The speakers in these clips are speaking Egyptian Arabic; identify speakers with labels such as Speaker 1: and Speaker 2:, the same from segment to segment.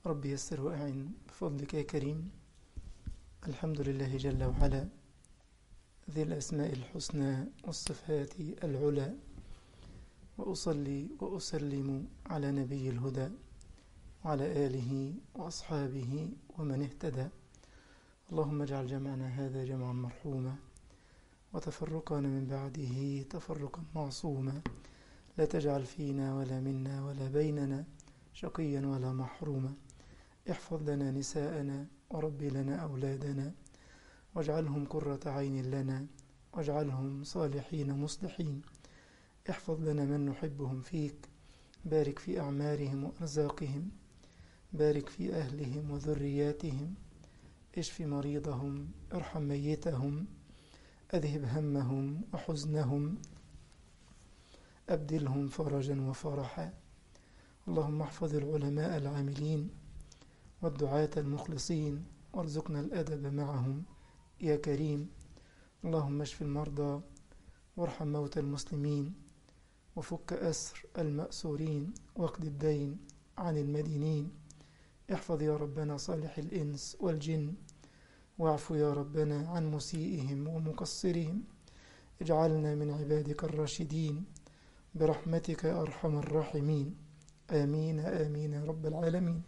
Speaker 1: رب يسر وأعن بفضلك يا كريم الحمد لله جل وعلا ذي الأسماء الحسنى والصفات العلى وأصلي وأسلم على نبي الهدى وعلى آله وأصحابه ومن اهتدى اللهم اجعل جمعنا هذا جمعا مرحوما وتفرقنا من بعده تفرقا معصوما لا تجعل فينا ولا منا ولا بيننا شقيا ولا محروما احفظ لنا نساءنا ورب لنا أولادنا واجعلهم قرة عين لنا واجعلهم صالحين مصلحين احفظ لنا من نحبهم فيك بارك في أعمارهم وأرزاقهم بارك في أهلهم وذرياتهم اشف مريضهم ارحم ميتهم أذهب همهم وحزنهم أبدلهم فرجا وفرحا اللهم احفظ العلماء العاملين والدعاة المخلصين وارزقنا الأدب معهم يا كريم اللهم اشف المرضى وارحم موتى المسلمين وفك أسر المأسورين واقض الدين عن المدينين احفظ يا ربنا صالح الإنس والجن واعف يا ربنا عن مسيئهم ومقصرهم اجعلنا من عبادك الراشدين برحمتك يا أرحم الراحمين آمين آمين يا رب العالمين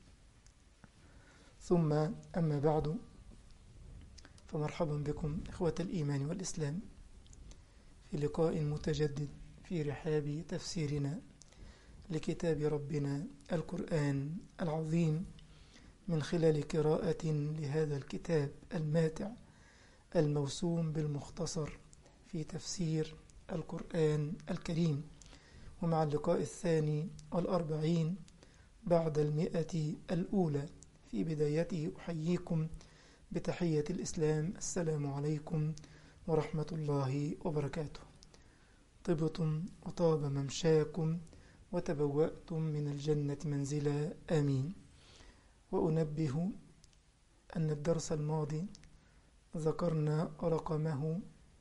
Speaker 1: ثم أما بعد فمرحبا بكم إخوة الإيمان والإسلام في لقاء متجدد في رحاب تفسيرنا لكتاب ربنا القرآن العظيم من خلال قراءة لهذا الكتاب الماتع الموسوم بالمختصر في تفسير القرآن الكريم ومع اللقاء الثاني والأربعين بعد المئة الأولى في بدايته أحييكم بتحية الإسلام السلام عليكم ورحمة الله وبركاته طبتم وطاب ممشاكم وتبوأتم من الجنة منزلا آمين وأنبه أن الدرس الماضي ذكرنا رقمه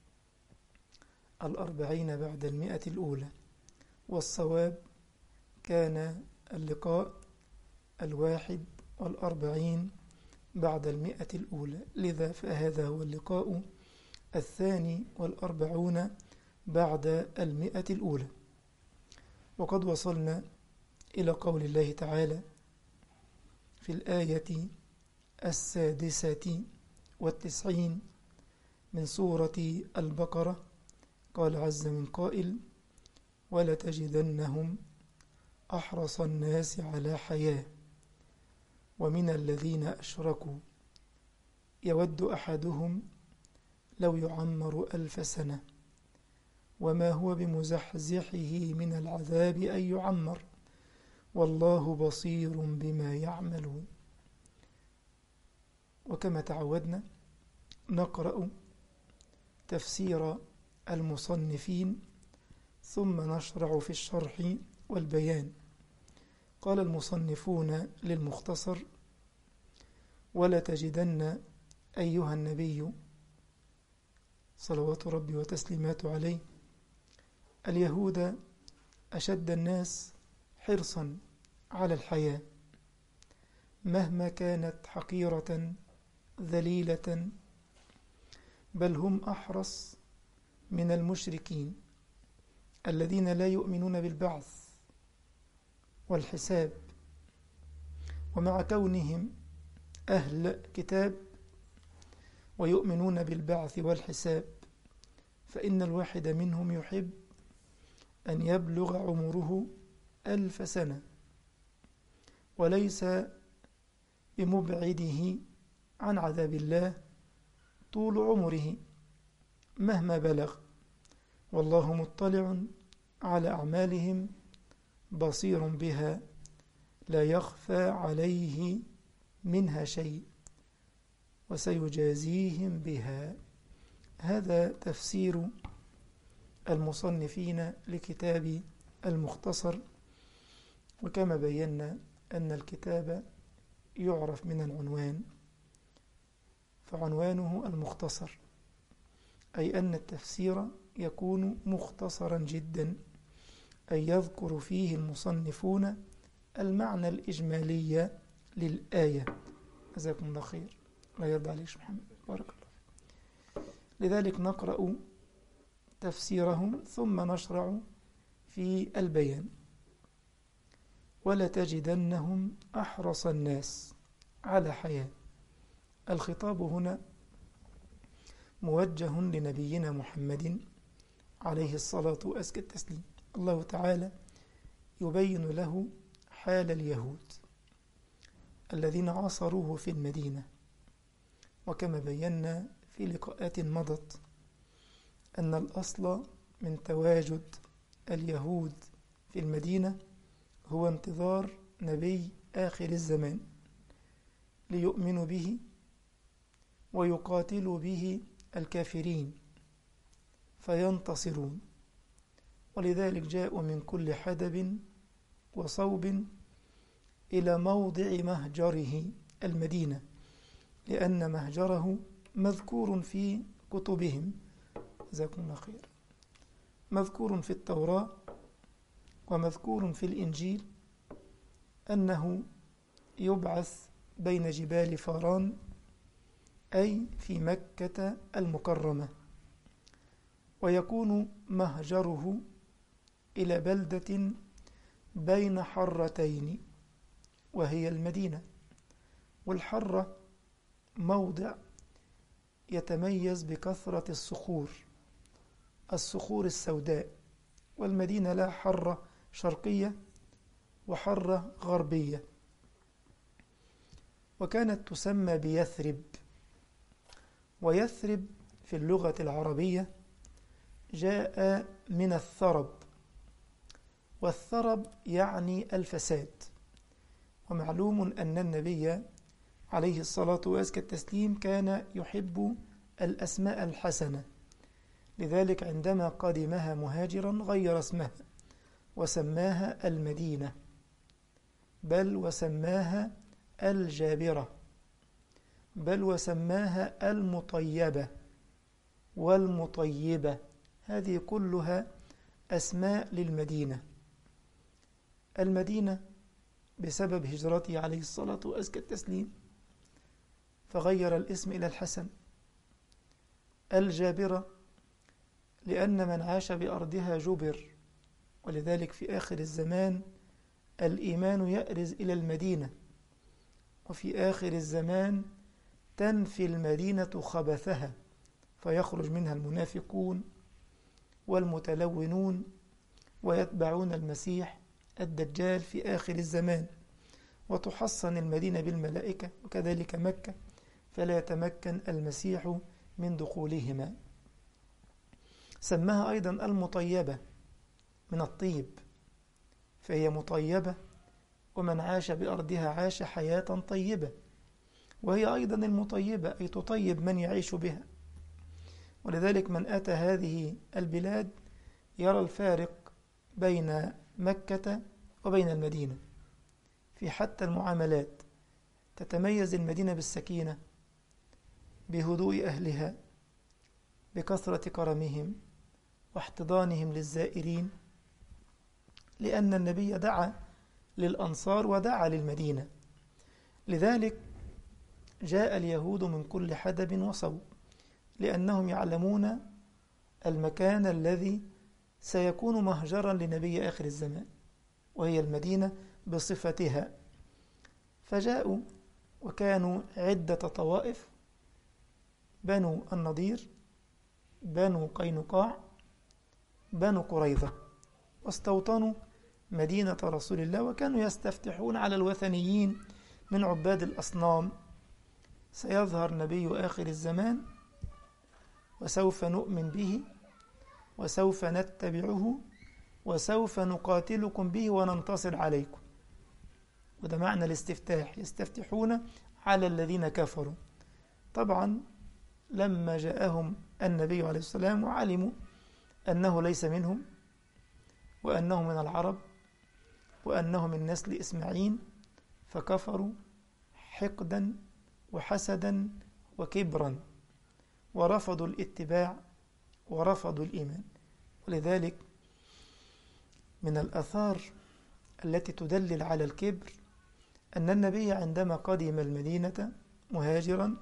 Speaker 1: الأربعين بعد المئة الأولى والصواب كان اللقاء الواحد والأربعين بعد المئة الأولى لذا فهذا هو اللقاء الثاني والأربعون بعد المئة الأولى وقد وصلنا إلى قول الله تعالى في الآية السادسة والتسعين من سورة البقرة قال عز من قائل ولتجدنهم أحرص الناس على حياة ومن الذين أشركوا يود أحدهم لو يعمر ألف سنة وما هو بمزحزحه من العذاب أن يعمر والله بصير بما يعملون وكما تعودنا نقرأ تفسير المصنفين ثم نشرع في الشرح والبيان قال المصنفون للمختصر ولا تجدن أيها النبي صلوات ربي وتسليماته عليه اليهود أشد الناس حرصا على الحياة مهما كانت حقيرة ذليلة بل هم أحرص من المشركين الذين لا يؤمنون بالبعث والحساب ومع كونهم أهل كتاب ويؤمنون بالبعث والحساب فإن الواحد منهم يحب أن يبلغ عمره ألف سنة وليس بمبعده عن عذاب الله طول عمره مهما بلغ والله مطلع على أعمالهم بصير بها لا يخفى عليه منها شيء وسيجازيهم بها هذا تفسير المصنفين لكتاب المختصر وكما بينا أن الكتاب يعرف من العنوان فعنوانه المختصر أي أن التفسير يكون مختصرا جدا أي يذكر فيه المصنفون المعنى الإجمالي للآية جزاكم الله خير الله يرضى عليك محمد بارك الله لذلك نقرأ تفسيرهم ثم نشرع في البيان ولتجدنهم أحرص الناس على حياة الخطاب هنا موجه لنبينا محمد عليه الصلاة وأزكى التسليم الله تعالى يبين له حال اليهود الذين عاصروه في المدينة وكما بينا في لقاءات مضت أن الأصل من تواجد اليهود في المدينة هو انتظار نبي آخر الزمان ليؤمنوا به ويقاتلوا به الكافرين فينتصرون ولذلك جاءوا من كل حدب وصوب إلى موضع مهجره المدينة لأن مهجره مذكور في كتبهم جزاكم الله خير مذكور في التوراة ومذكور في الإنجيل أنه يبعث بين جبال فاران أي في مكة المكرمة ويكون مهجره إلى بلدة بين حرتين وهي المدينة والحرة موضع يتميز بكثرة الصخور الصخور السوداء والمدينة لها حرة شرقية وحرة غربية وكانت تسمى بيثرب ويثرب في اللغة العربية جاء من الثرب والثرب يعني الفساد ومعلوم أن النبي عليه الصلاة وأزكى التسليم كان يحب الأسماء الحسنة لذلك عندما قدمها مهاجرا غير اسمها وسماها المدينة بل وسماها الجابرة بل وسماها المطيبة والمطيبة هذه كلها أسماء للمدينة المدينة بسبب هجرته عليه الصلاة وأزكى التسليم فغير الاسم إلى الحسن الجابرة لأن من عاش بأرضها جبر ولذلك في آخر الزمان الإيمان يأرز إلى المدينة وفي آخر الزمان تنفي المدينة خبثها فيخرج منها المنافقون والمتلونون ويتبعون المسيح الدجال في آخر الزمان وتحصن المدينة بالملائكة وكذلك مكة فلا يتمكن المسيح من دخولهما سماها أيضا المطيبة من الطيب فهي مطيبة ومن عاش بأرضها عاش حياة طيبة وهي أيضا المطيبة أي تطيب من يعيش بها ولذلك من أتى هذه البلاد يرى الفارق بين مكة وبين المدينة في حتى المعاملات تتميز المدينة بالسكينة بهدوء أهلها بكثرة كرمهم واحتضانهم للزائرين لأن النبي دعا للأنصار ودعا للمدينة لذلك جاء اليهود من كل حدب وصوب لأنهم يعلمون المكان الذي سيكون مهجرا لنبي آخر الزمان وهي المدينة بصفتها فجاءوا وكانوا عدة طوائف بنو النضير بنو قينقاع بنو قريظة واستوطنوا مدينة رسول الله وكانوا يستفتحون على الوثنيين من عباد الأصنام سيظهر نبي آخر الزمان وسوف نؤمن به وسوف نتبعه وسوف نقاتلكم به وننتصر عليكم وده معنى الاستفتاح يستفتحون على الذين كفروا طبعا لما جاءهم النبي عليه السلام وعلموا أنه ليس منهم وأنه من العرب وأنه من نسل إسماعيل فكفروا حقدا وحسدا وكبرا ورفضوا الاتباع ورفضوا الإيمان ولذلك من الأثار التي تدلل على الكبر أن النبي عندما قدم المدينة مهاجرا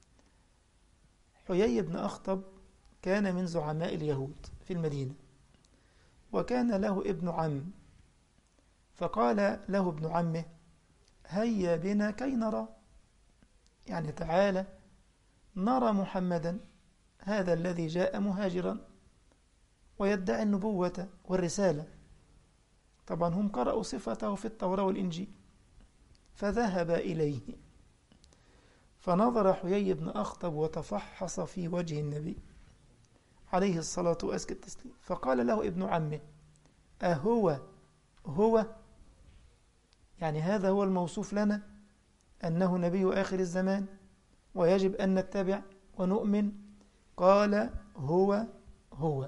Speaker 1: حيي بن أخطب كان من زعماء اليهود في المدينة وكان له ابن عم فقال له ابن عمه هيا بنا كي نرى يعني تعالى نرى محمدا هذا الذي جاء مهاجرا ويدعي النبوة والرسالة طبعا هم قرأوا صفته في التوراة والإنجيل فذهب إليه فنظر حيي بن أخطب وتفحص في وجه النبي عليه الصلاة وأزكى التسليم فقال له ابن عمه أهو هو يعني هذا هو الموصوف لنا أنه نبي آخر الزمان ويجب أن نتبع ونؤمن قال هو هو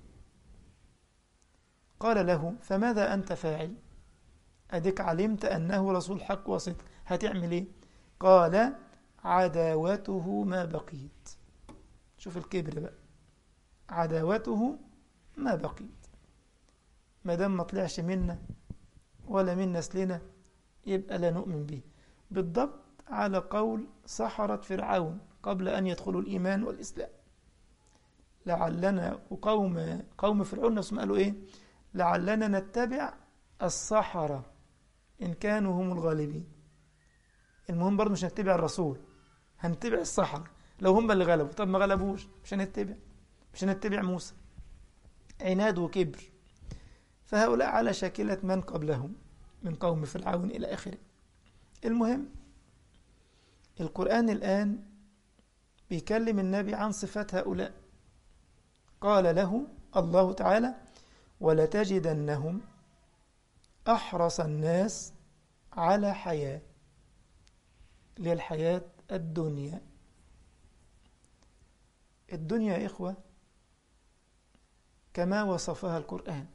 Speaker 1: قال له فماذا أنت فاعل أديك علمت أنه رسول حق وصدق هتعمل إيه قال عداوته ما بقيت شوف الكبر بقى عداوته ما بقيت ما دام ما طلعش منا ولا من نسلنا يبقى لا نؤمن به بالضبط على قول سحرة فرعون قبل أن يدخلوا الإيمان والإسلام لعلنا وقوم قوم فرعون نفسهم قالوا إيه لعلنا نتبع السحرة إن كانوا هم الغالبين المهم برضه مش هنتبع الرسول هنتبع السحرة لو هم اللي غلبوا طب ما غلبوش مش هنتبع مش هنتبع موسى عناد وكبر فهؤلاء على شاكلة من قبلهم من قوم فرعون إلى آخره المهم القرآن الآن بيكلم النبي عن صفات هؤلاء قال له الله تعالى ولتجدنهم أحرص الناس على حياة للحياة الدنيا الدنيا يا إخوة كما وصفها القرآن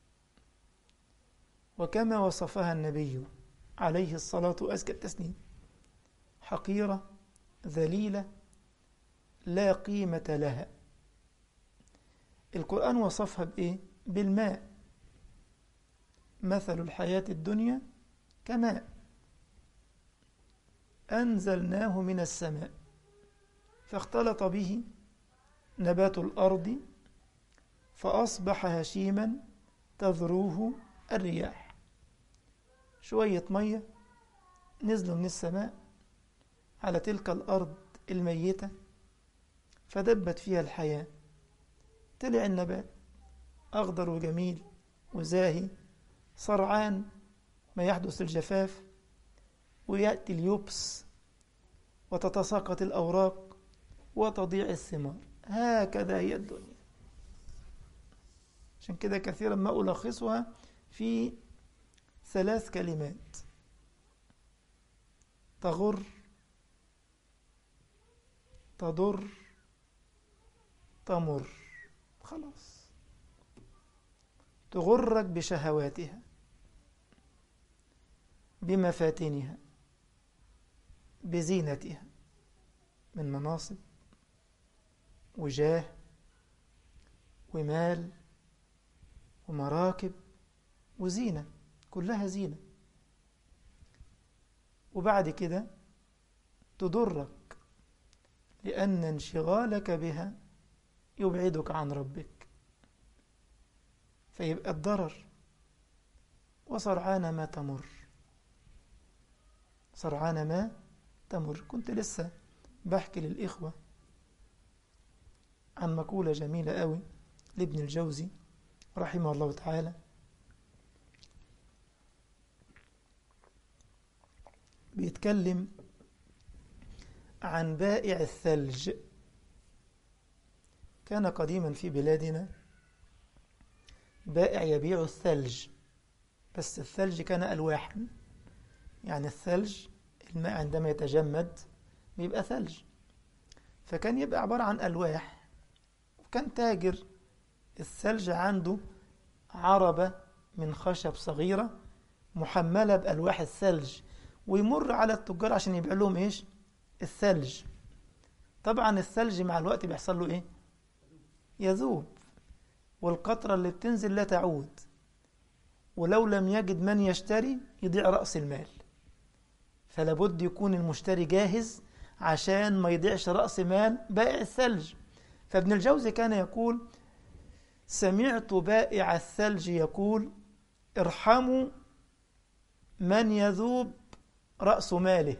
Speaker 1: وكما وصفها النبي عليه الصلاة وأزكى التسليم حقيرة ذليلة لا قيمة لها القرآن وصفها بإيه؟ بالماء مثل الحياة الدنيا كماء أنزلناه من السماء فاختلط به نبات الأرض فأصبح هشيما تذروه الرياح شوية مية نزلوا من السماء على تلك الأرض الميتة فدبت فيها الحياة طلع النبات أخضر وجميل وزاهي صرعان ما يحدث الجفاف ويأتي اليبس وتتساقط الأوراق وتضيع الثمار هكذا هي الدنيا عشان كده كثيرا ما ألخصها في ثلاث كلمات تغر تضر تمر خلاص تغرك بشهواتها بمفاتنها بزينتها من مناصب وجاه ومال ومراكب وزينة كلها زينة وبعد كده تضرك لأن انشغالك بها يبعدك عن ربك فيبقى الضرر وسرعان ما تمر سرعان ما تمر كنت لسه بحكي للإخوة عن مقولة جميلة قوي لابن الجوزي رحمه الله تعالى بيتكلم عن بائع الثلج كان قديما في بلادنا بائع يبيع الثلج بس الثلج كان ألواحا يعني الثلج الماء عندما يتجمد بيبقى ثلج فكان يبقى عبارة عن ألواح وكان تاجر الثلج عنده عربة من خشب صغيرة محملة بألواح الثلج ويمر على التجار عشان يبيع لهم إيش الثلج طبعا الثلج مع الوقت بيحصل له إيه يذوب والقطرة اللي بتنزل لا تعود ولو لم يجد من يشتري يضيع رأس المال فلا بد يكون المشتري جاهز عشان ما يضيعش رأس مال بائع الثلج فابن الجوزي كان يقول سمعت بائع الثلج يقول ارحموا من يذوب رأس ماله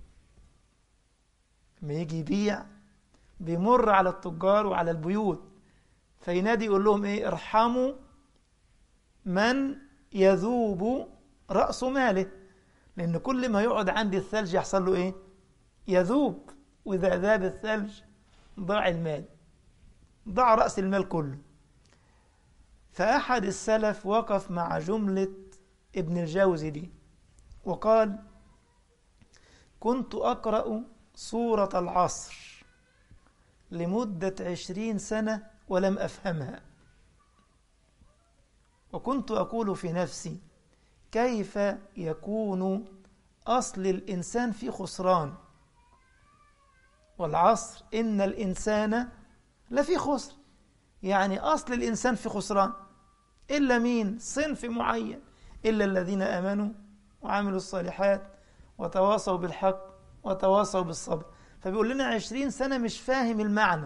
Speaker 1: لما يجي يبيع بيمر على التجار وعلى البيوت فينادي يقول لهم ايه ارحموا من يذوب رأس ماله لأن كل ما يقعد عندي الثلج يحصل له ايه يذوب وإذا ذاب الثلج ضاع المال ضاع رأس المال كله فأحد السلف وقف مع جملة ابن الجوزي دي وقال كنت أقرأ سورة العصر لمدة عشرين سنة ولم أفهمها وكنت أقول في نفسي كيف يكون أصل الإنسان في خسران والعصر إن الإنسان لفي خسر يعني أصل الإنسان في خسران إلا مين صنف معين إلا الذين آمنوا وعملوا الصالحات وتواصوا بالحق وتواصوا بالصبر فبيقول لنا عشرين سنة مش فاهم المعنى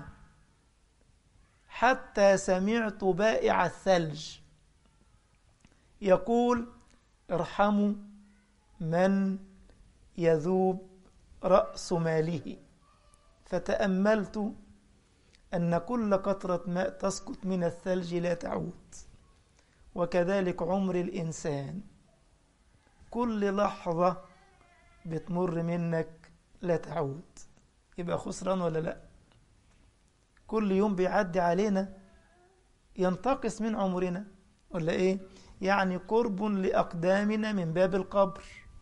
Speaker 1: حتى سمعت بائع الثلج يقول ارحموا من يذوب رأس ماله فتأملت أن كل قطرة ماء تسقط من الثلج لا تعود وكذلك عمر الإنسان كل لحظة بتمر منك لا تعود يبقى خسران ولا لا كل يوم بيعدي علينا ينتقص من عمرنا ولا ايه يعني قرب لأقدامنا من باب القبر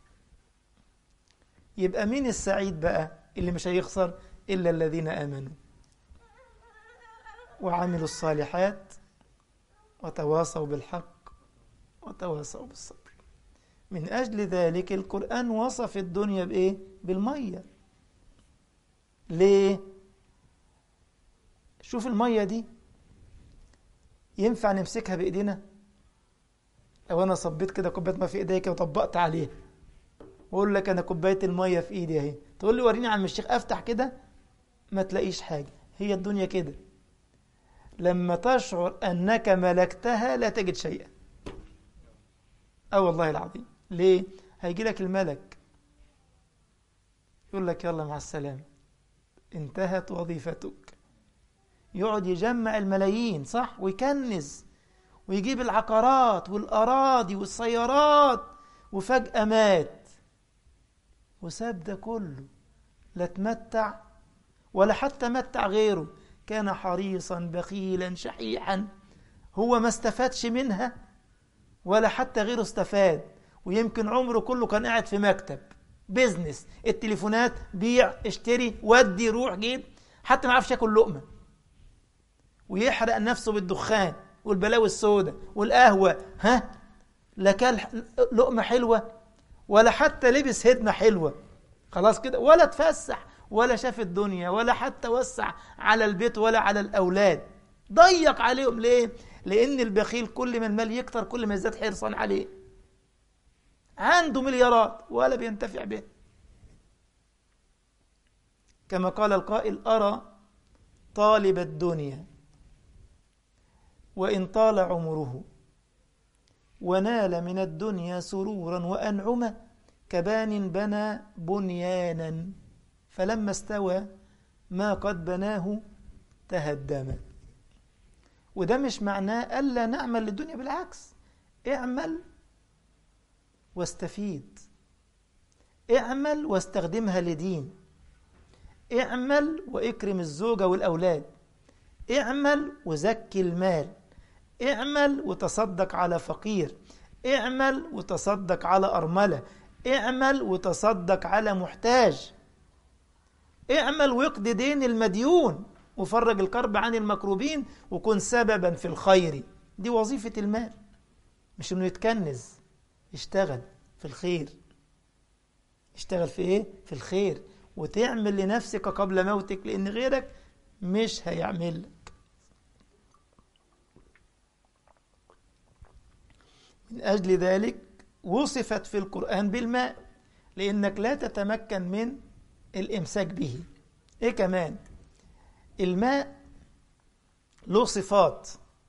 Speaker 1: يبقى مين السعيد بقى اللي مش هيخسر إلا الذين آمنوا وعملوا الصالحات وتواصوا بالحق وتواصوا بالصبر من أجل ذلك القرآن وصف الدنيا بإيه؟ بالمية ليه؟ شوف المية دي ينفع نمسكها بإيدينا؟ لو أنا صبيت كده كوباية ما في إيديك وطبقت عليها وأقول لك أنا كوباية المية في إيدي أهي تقول لي وريني يا عم الشيخ أفتح كده ما تلاقيش حاجة هي الدنيا كده لما تشعر أنك ملكتها لا تجد شيئا أه والله العظيم ليه؟ هيجي لك الملك يقول لك يلا مع السلامة انتهت وظيفتك يقعد يجمع الملايين صح ويكنز ويجيب العقارات والأراضي والسيارات وفجأة مات وساب ده كله لا تمتع ولا حتى متع غيره كان حريصا بخيلا شحيحا هو ما استفادش منها ولا حتى غيره استفاد ويمكن عمره كله كان قاعد في مكتب بيزنس التليفونات بيع اشتري ودي روح جيب حتى ما عرفش ياكل لقمه ويحرق نفسه بالدخان والبلاوي السوداء والقهوه ها لا كل لقمه حلوه ولا حتى لبس هدمه حلوه خلاص كده ولا اتفسح ولا شاف الدنيا ولا حتى وسع على البيت ولا على الاولاد ضيق عليهم ليه لان البخيل كل ما المال يكتر كل ما يزداد حرصا عليه عنده مليارات ولا بينتفع به كما قال القائل أرى طالب الدنيا وإن طال عمره ونال من الدنيا سرورا وأنعمة كبان بنى بنيانا فلما استوى ما قد بناه تهدم وده مش معناه ألا نعمل للدنيا بالعكس اعمل واستفيد اعمل واستخدمها لدين اعمل واكرم الزوجة والأولاد اعمل وزكي المال اعمل وتصدق على فقير اعمل وتصدق على أرملة اعمل وتصدق على محتاج اعمل واقضي دين المديون وفرج الكرب عن المكروبين وكن سببا في الخير دي وظيفة المال مش انه يتكنز اشتغل في الخير اشتغل في ايه في الخير وتعمل لنفسك قبل موتك لان غيرك مش هيعمل لك من اجل ذلك وصفت في القران بالماء لأنك لا تتمكن من الإمساك به إيه كمان الماء له صفات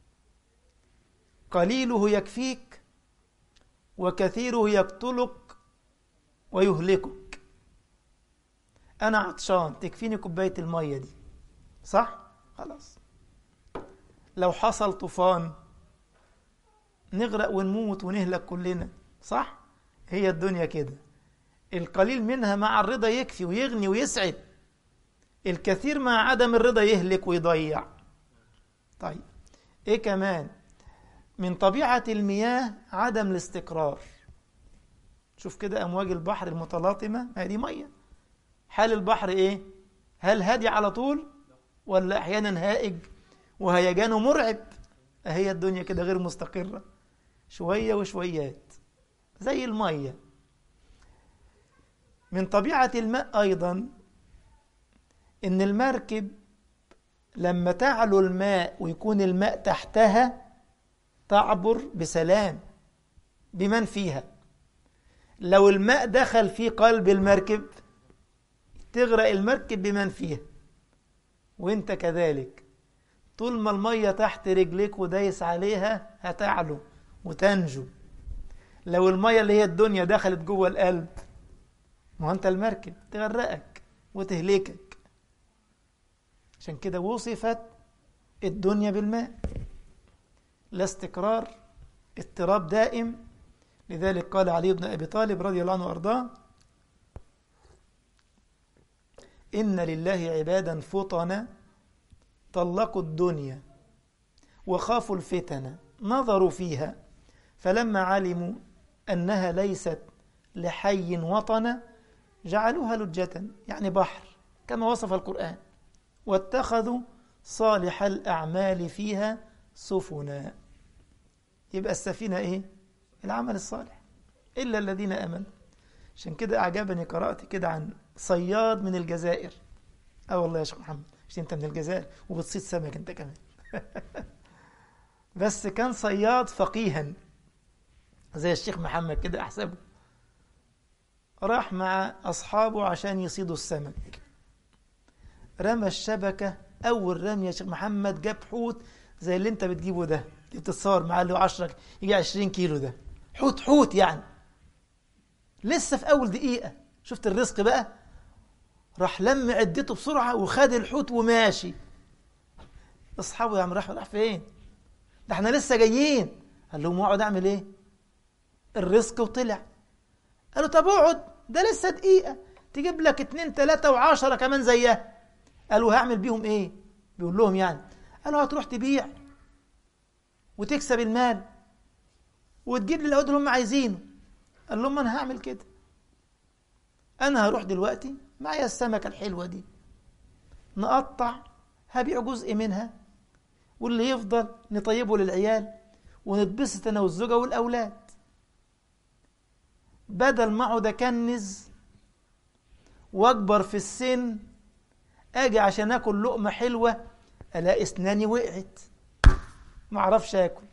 Speaker 1: قليله يكفيك وكثيره يقتلك ويهلكك أنا عطشان تكفيني كوباية المية دي صح؟ خلاص لو حصل طوفان نغرق ونموت ونهلك كلنا صح؟ هي الدنيا كده القليل منها مع الرضا يكفي ويغني ويسعد الكثير مع عدم الرضا يهلك ويضيع طيب ايه كمان من طبيعة المياه عدم الاستقرار شوف كده أمواج البحر المتلاطمة هذه مية حال البحر إيه هل هادي على طول ولا أحيانا هائج وهيجانه مرعب هي الدنيا كده غير مستقرة شوية وشويات زي المية من طبيعة الماء أيضا إن المركب لما تعلو الماء ويكون الماء تحتها تعبر بسلام بمن فيها لو الماء دخل في قلب المركب تغرق المركب بمن فيها وانت كذلك طول ما المية تحت رجليك ودايس عليها هتعلو وتنجو لو المية اللي هي الدنيا دخلت جوه القلب ما انت المركب تغرقك وتهلكك عشان كده وصفت الدنيا بالماء لا استقرار اضطراب دائم لذلك قال علي بن أبي طالب رضي الله عنه وأرضاه إن لله عبادا فطنا طلقوا الدنيا وخافوا الفتن نظروا فيها فلما علموا أنها ليست لحي وطنا جعلوها لجة يعني بحر كما وصف القرآن واتخذوا صالح الأعمال فيها سفنا يبقى السفينة إيه؟ العمل الصالح إلا الذين أمنوا عشان كده أعجبني قرأت كده عن صياد من الجزائر اه والله يا شيخ محمد مش انت من الجزائر وبتصيد سمك انت كمان بس كان صياد فقيها زي الشيخ محمد كده احسبه راح مع اصحابه عشان يصيدوا السمك رمى الشبكه اول رميه يا شيخ محمد جاب حوت زي اللي انت بتجيبه ده اللي بتتصور معاه اللي هو 10 يجي 20 كيلو ده حوت حوت يعني لسه في اول دقيقه شفت الرزق بقى راح لم عدته بسرعه وخد الحوت وماشي اصحابه يا عم راح راح فين ده احنا لسه جايين قال لهم اقعد اعمل ايه الرزق وطلع قالوا طب اقعد ده لسه دقيقه تجيب لك اتنين تلاته وعشرة كمان زيها قالوا هعمل بيهم ايه بيقول لهم يعني قالوا هتروح تبيع وتكسب المال وتجيب لي العود اللي هم عايزينه قال لهم انا هعمل كده انا هروح دلوقتي معايا السمكه الحلوه دي نقطع هبيع جزء منها واللي يفضل نطيبه للعيال ونتبسط انا والزوجه والاولاد بدل ما اقعد اكنز واكبر في السن اجي عشان اكل لقمه حلوه الاقي اسناني وقعت ما اعرفش اكل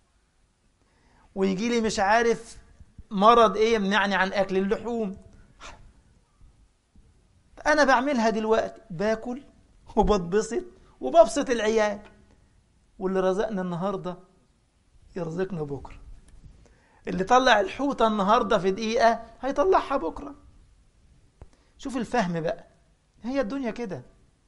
Speaker 1: ويجي لي مش عارف مرض ايه يمنعني عن اكل اللحوم انا بعملها دلوقتي باكل وبتبسط وببسط العيال واللي رزقنا النهارده يرزقنا بكره اللي طلع الحوته النهارده في دقيقه هيطلعها بكره شوف الفهم بقى هي الدنيا كده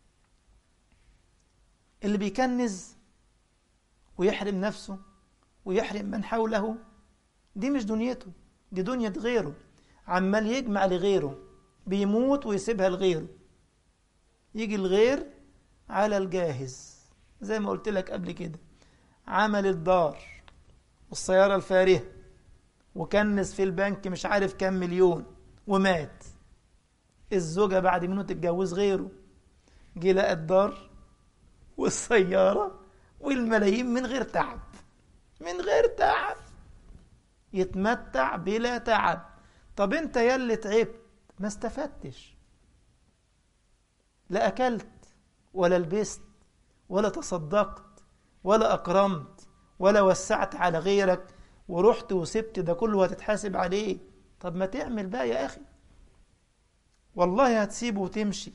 Speaker 1: اللي بيكنز ويحرم نفسه ويحرم من حوله دي مش دنيته دي دنيا غيره عمال يجمع لغيره بيموت ويسيبها لغيره يجي الغير على الجاهز زي ما قلت لك قبل كده عمل الدار والسيارة الفارهة وكنس في البنك مش عارف كام مليون ومات الزوجة بعد منه تتجوز غيره جه لقى الدار والسيارة والملايين من غير تعب من غير تعب يتمتع بلا تعب طب انت يا اللي تعبت ما استفدتش لا اكلت ولا لبست ولا تصدقت ولا اكرمت ولا وسعت على غيرك ورحت وسبت ده كله هتتحاسب عليه طب ما تعمل بقى يا اخي والله هتسيبه وتمشي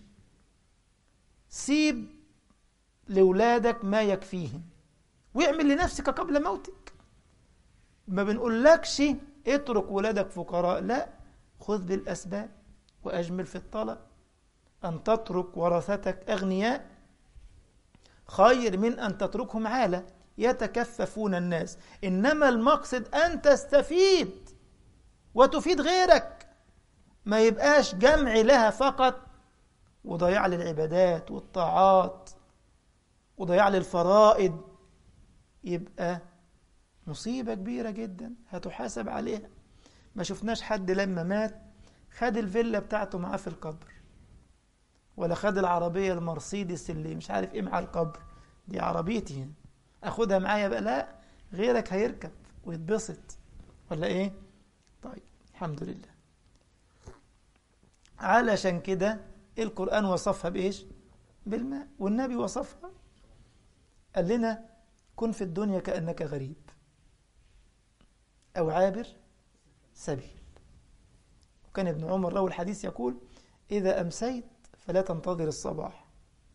Speaker 1: سيب لولادك ما يكفيهم واعمل لنفسك قبل موتك ما بنقولكش اترك ولادك فقراء لا خذ بالأسباب وأجمل في الطلب أن تترك ورثتك أغنياء خير من أن تتركهم عالة يتكففون الناس إنما المقصد أن تستفيد وتفيد غيرك ما يبقاش جمع لها فقط وضياع للعبادات والطاعات وضياع للفرائض يبقى مصيبة كبيرة جدا هتحاسب عليها ما شفناش حد لما مات خد الفيلا بتاعته معاه في القبر ولا خد العربية المرسيدس اللي مش عارف ايه مع القبر دي عربيتي يعني. اخدها معايا بقى لا غيرك هيركب ويتبسط ولا ايه طيب الحمد لله علشان كده القرآن وصفها بإيش بالماء والنبي وصفها قال لنا كن في الدنيا كأنك غريب أو عابر سبيل وكان ابن عمر روى الحديث يقول إذا أمسيت فلا تنتظر الصباح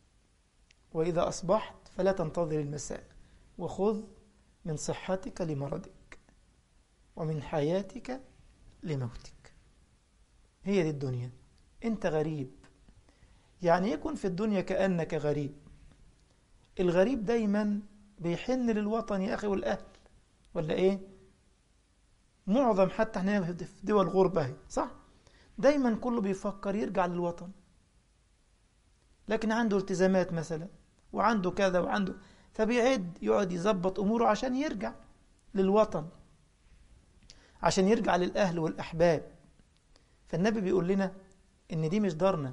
Speaker 1: وإذا أصبحت فلا تنتظر المساء وخذ من صحتك لمرضك ومن حياتك لموتك هي دي الدنيا أنت غريب يعني يكن في الدنيا كأنك غريب الغريب دايما بيحن للوطن يا أخي والأهل ولا إيه معظم حتى احنا في دول غربة هي صح دايما كله بيفكر يرجع للوطن لكن عنده التزامات مثلا وعنده كذا وعنده فبيعد يقعد يظبط أموره عشان يرجع للوطن عشان يرجع للأهل والأحباب فالنبي بيقول لنا إن دي مش دارنا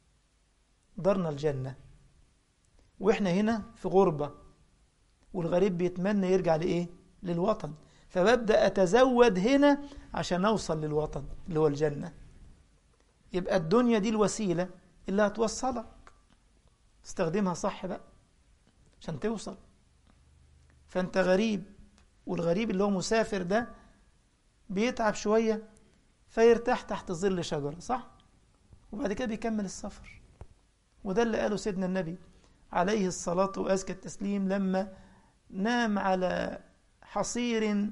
Speaker 1: دارنا الجنة وإحنا هنا في غربة والغريب بيتمنى يرجع لإيه؟ للوطن فببدأ أتزود هنا عشان أوصل للوطن اللي هو الجنة يبقى الدنيا دي الوسيلة اللي هتوصلك استخدمها صح بقى عشان توصل فأنت غريب والغريب اللي هو مسافر ده بيتعب شوية فيرتاح تحت ظل شجرة صح؟ وبعد كده بيكمل السفر وده اللي قاله سيدنا النبي عليه الصلاة وأزكى التسليم لما نام على حصير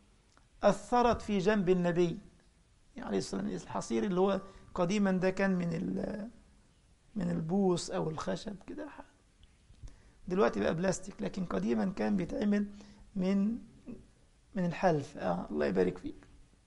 Speaker 1: أثرت في جنب النبي يعني الحصير اللي هو قديما ده كان من من البوس أو الخشب كده دلوقتي بقى بلاستيك لكن قديما كان بيتعمل من من الحلف آه الله يبارك فيك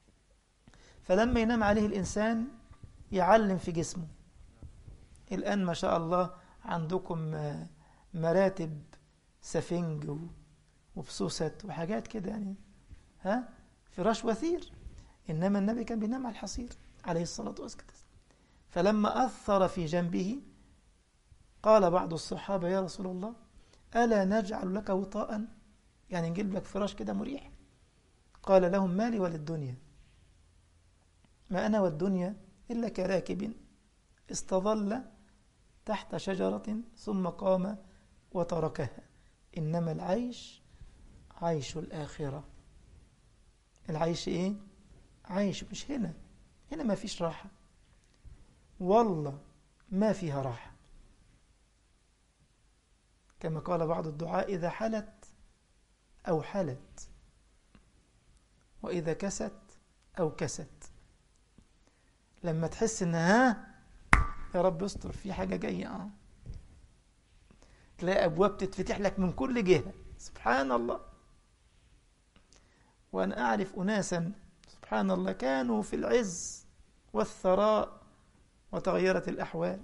Speaker 1: فلما ينام عليه الإنسان يعلم في جسمه الآن ما شاء الله عندكم مراتب سفنج وبسوست وحاجات كده يعني ها فراش وثير إنما النبي كان بينام على الحصير عليه الصلاة والسلام فلما أثر في جنبه قال بعض الصحابة يا رسول الله ألا نجعل لك وطاء يعني نجيب لك فراش كده مريح قال لهم مالي وللدنيا ما أنا والدنيا إلا كراكب استظل تحت شجرة ثم قام وتركها إنما العيش عيش الآخرة العيش إيه؟ عيش مش هنا هنا ما فيش راحة والله ما فيها راحة كما قال بعض الدعاء إذا حلت أو حلت وإذا كست أو كست لما تحس إن ها يا رب استر في حاجة جاية اه تلاقي أبواب تتفتح لك من كل جهة سبحان الله وأنا أعرف أناسا سبحان الله كانوا في العز والثراء وتغيرت الأحوال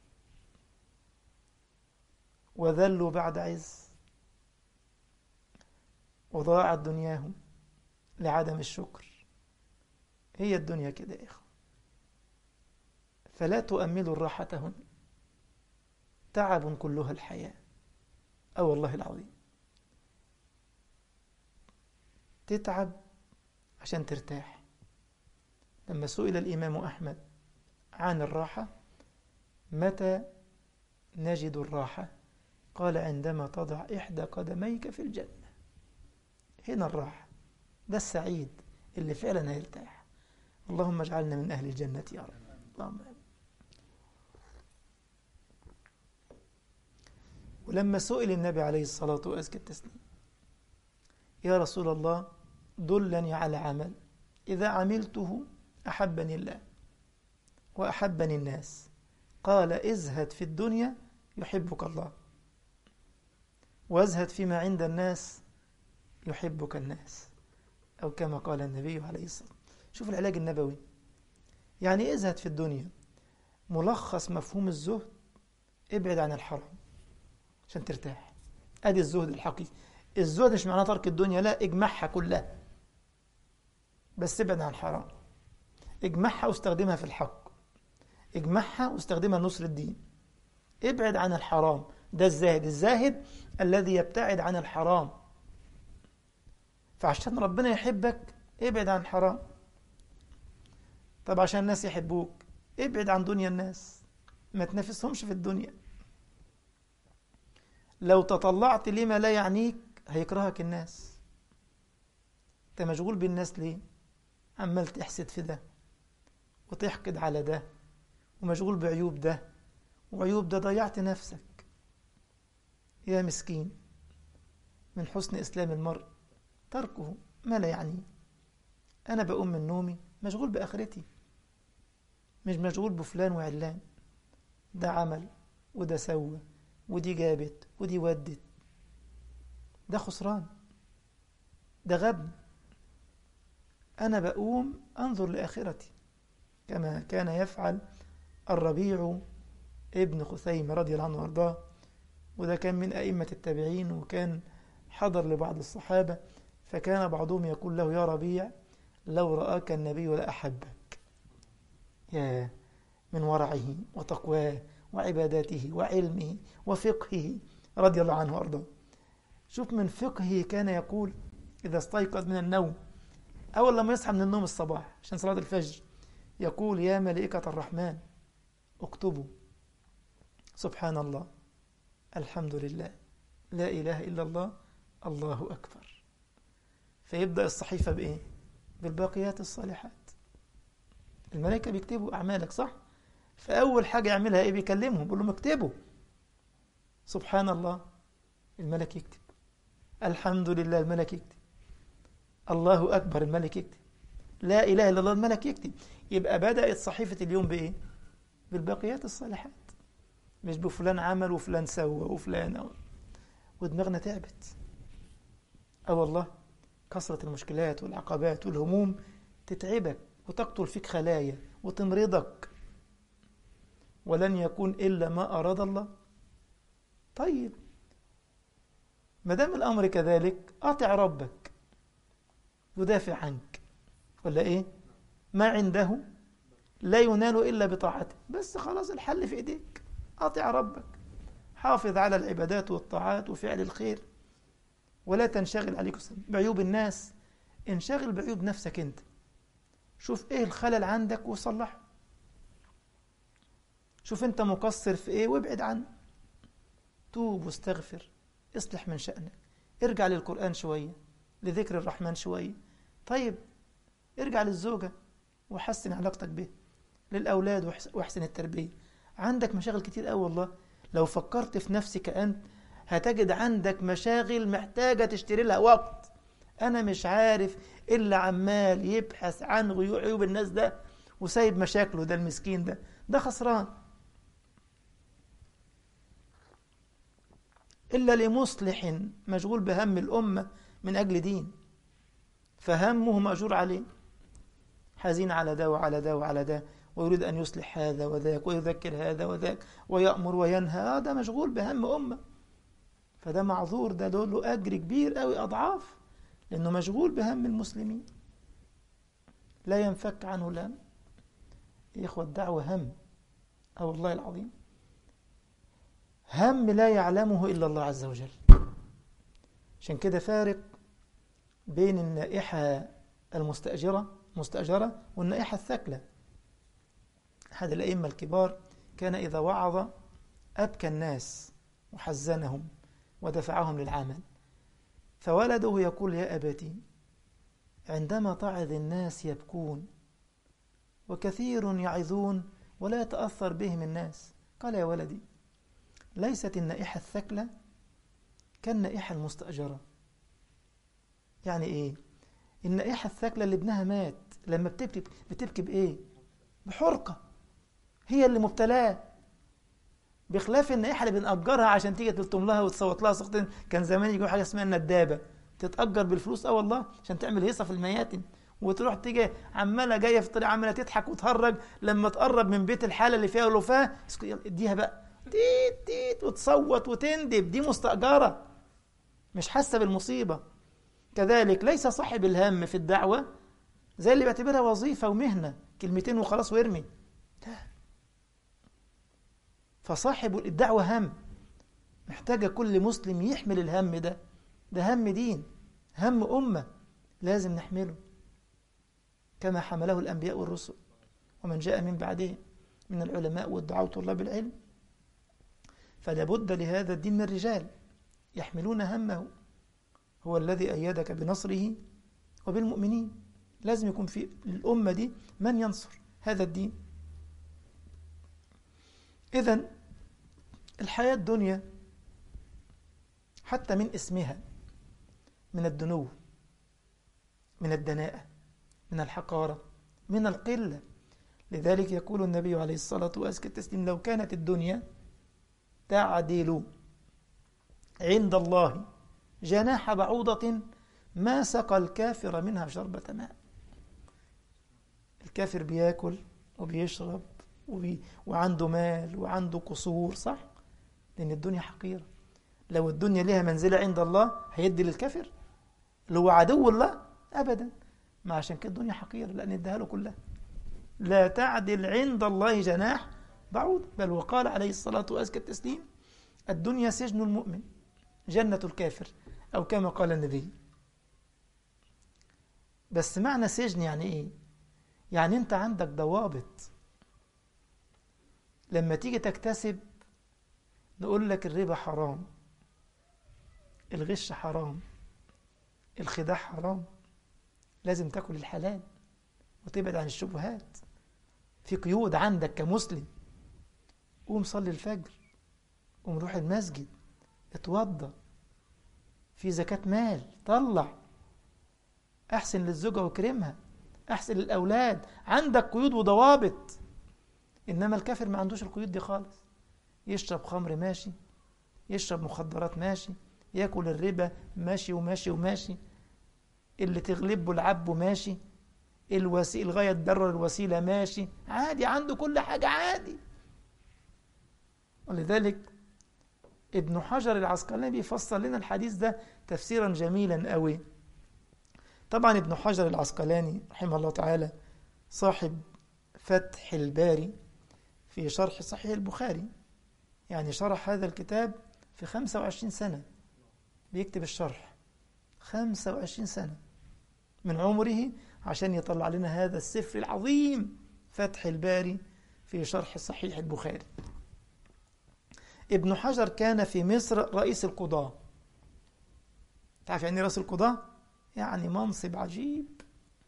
Speaker 1: وذلوا بعد عز وضاعت دنياهم لعدم الشكر هي الدنيا كده يا إخوة فلا تؤملوا الراحة هنا تعب كلها الحياة أو والله العظيم تتعب عشان ترتاح لما سئل الإمام أحمد عن الراحة متى نجد الراحة قال عندما تضع إحدى قدميك في الجنة هنا الراحة ده السعيد اللي فعلا هيرتاح اللهم اجعلنا من أهل الجنة يا رب اللهم آمين ولما سئل النبي عليه الصلاة وأزكى التسليم يا رسول الله دلني على عمل إذا عملته أحبني الله وأحبني الناس قال ازهد في الدنيا يحبك الله وازهد فيما عند الناس يحبك الناس أو كما قال النبي عليه الصلاة والسلام شوف العلاج النبوي يعني إيه ازهد في الدنيا ملخص مفهوم الزهد ابعد عن الحرام عشان ترتاح ادي الزهد الحقيقي الزهد مش معناه ترك الدنيا لا اجمعها كلها بس ابعد عن الحرام اجمعها واستخدمها في الحق اجمعها واستخدمها لنصر الدين ابعد عن الحرام ده الزاهد الزاهد الذي يبتعد عن الحرام فعشان ربنا يحبك ابعد عن الحرام طب عشان الناس يحبوك ابعد عن دنيا الناس ما تنافسهمش في الدنيا لو تطلعت لما لا يعنيك هيكرهك الناس انت مشغول بالناس ليه عمال تحسد في ده وتحقد على ده ومشغول بعيوب ده وعيوب ده ضيعت نفسك يا مسكين من حسن إسلام المرء تركه ما لا يعنيه أنا بقوم من نومي مشغول بآخرتي مش مشغول بفلان وعلان ده عمل وده سوى ودي جابت ودي ودت ده خسران ده غبن أنا بقوم أنظر لآخرتي كما كان يفعل الربيع ابن خثيمة رضي الله عنه وارضاه وده كان من أئمة التابعين وكان حضر لبعض الصحابة فكان بعضهم يقول له يا ربيع لو رآك النبي لأحبك يا من ورعه وتقواه وعباداته وعلمه وفقهه رضي الله عنه وارضاه شوف من فقهه كان يقول إذا استيقظ من النوم أول لما يصحى من النوم الصباح عشان صلاة الفجر يقول يا ملائكة الرحمن اكتبوا سبحان الله الحمد لله لا إله إلا الله الله أكبر فيبدأ الصحيفة بإيه؟ بالباقيات الصالحات الملائكة بيكتبوا أعمالك صح؟ فأول حاجة يعملها إيه بيكلمهم بيقول لهم اكتبوا سبحان الله الملك يكتب الحمد لله الملك يكتب الله أكبر الملك يكتب لا إله إلا الله الملك يكتب يبقى بدأت صحيفة اليوم بإيه؟ بالباقيات الصالحات مش بفلان عمل وفلان سوى وفلان أو ودماغنا تعبت أه والله كثرة المشكلات والعقبات والهموم تتعبك وتقتل فيك خلايا وتمرضك ولن يكون إلا ما أراد الله طيب ما دام الأمر كذلك أطع ربك يدافع عنك ولا إيه ما عنده لا ينال إلا بطاعته بس خلاص الحل في إيديك أطع ربك حافظ على العبادات والطاعات وفعل الخير ولا تنشغل عليك بعيوب الناس انشغل بعيوب نفسك انت شوف ايه الخلل عندك وصلحه شوف انت مقصر في ايه وابعد عنه توب واستغفر اصلح من شأنك ارجع للقرآن شوية لذكر الرحمن شوية طيب ارجع للزوجة وحسن علاقتك به للأولاد واحسن التربية عندك مشاغل كتير قوي والله لو فكرت في نفسك أنت هتجد عندك مشاغل محتاجة تشتري لها وقت أنا مش عارف إلا عمال يبحث عن عيوب الناس ده وسايب مشاكله ده المسكين ده ده خسران إلا لمصلح مشغول بهم الأمة من أجل دين فهمه مأجور عليه حزين على ده وعلى ده وعلى ده ويريد أن يصلح هذا وذاك ويذكر هذا وذاك ويأمر وينهى هذا مشغول بهم أمة فده معذور ده له أجر كبير قوي أضعاف لأنه مشغول بهم المسلمين لا ينفك عنه لام يا إخوة الدعوة هم أو والله العظيم هم لا يعلمه إلا الله عز وجل عشان كده فارق بين النائحة المستأجرة مستأجرة والنائحة الثكلة أحد الأئمة الكبار كان إذا وعظ أبكى الناس وحزنهم ودفعهم للعمل فولده يقول يا أبتي عندما تعظ الناس يبكون وكثير يعظون ولا يتأثر بهم الناس قال يا ولدي ليست النائحة الثكلى كالنائحة المستأجرة يعني إيه؟ النائحة الثكلى اللي ابنها مات لما بتبكي بتبكي بإيه؟ بحرقة هي اللي مبتلاه بخلاف النائحة اللي بنأجرها عشان تيجي تلتم لها وتصوت لها صوتين كان زمان يجوا حاجة اسمها الندابة تتأجر بالفلوس اه والله عشان تعمل هيصة في المياتم وتروح تيجي عمالة جاية في الطريق عمالة تضحك وتهرج لما تقرب من بيت الحالة اللي فيها الوفاة اديها بقى تيت تيت وتصوت وتندب دي مستأجرة مش حاسة بالمصيبة كذلك ليس صاحب الهم في الدعوة زي اللي بيعتبرها وظيفة ومهنة كلمتين وخلاص وارمي لا فصاحب الدعوة هم محتاجة كل مسلم يحمل الهم ده ده هم دين هم أمة لازم نحمله كما حمله الأنبياء والرسل ومن جاء من بعدهم من العلماء والدعاء وطلاب العلم فلا بد لهذا الدين من رجال يحملون همه هو الذي أيدك بنصره وبالمؤمنين لازم يكون في الأمة دي من ينصر هذا الدين إذا الحياة الدنيا حتى من اسمها من الدنو من الدناءة من الحقارة من القلة لذلك يقول النبي عليه الصلاة وأزكى التسليم لو كانت الدنيا تعدل عند الله جناح بعوضة ما سقى الكافر منها شربة ماء الكافر بياكل وبيشرب وبي وعنده مال وعنده قصور صح لأن الدنيا حقيرة لو الدنيا لها منزلة عند الله هيدي للكافر اللي هو عدو الله أبدا ما عشان كده الدنيا حقيرة لأن اداها له كلها لا تعدل عند الله جناح بعوض بل وقال عليه الصلاة وأزكى التسليم الدنيا سجن المؤمن جنة الكافر أو كما قال النبي بس معنى سجن يعني إيه يعني أنت عندك ضوابط لما تيجي تكتسب نقول لك الربا حرام الغش حرام الخداع حرام لازم تاكل الحلال وتبعد عن الشبهات في قيود عندك كمسلم قوم صلي الفجر قوم روح المسجد اتوضى في زكاة مال طلع احسن للزوجة واكرمها احسن للأولاد عندك قيود وضوابط إنما الكافر ما عندوش القيود دي خالص يشرب خمر ماشي يشرب مخدرات ماشي ياكل الربا ماشي وماشي وماشي اللي تغلبه العبه ماشي الوسيل الغاية تبرر الوسيلة ماشي عادي عنده كل حاجة عادي ولذلك ابن حجر العسقلاني بيفسر لنا الحديث ده تفسيرا جميلا قوي طبعا ابن حجر العسقلاني رحمه الله تعالى صاحب فتح الباري في شرح صحيح البخاري يعني شرح هذا الكتاب في 25 سنة بيكتب الشرح 25 سنة من عمره عشان يطلع لنا هذا السفر العظيم فتح الباري في شرح صحيح البخاري ابن حجر كان في مصر رئيس القضاة تعرف يعني رئيس القضاة يعني منصب عجيب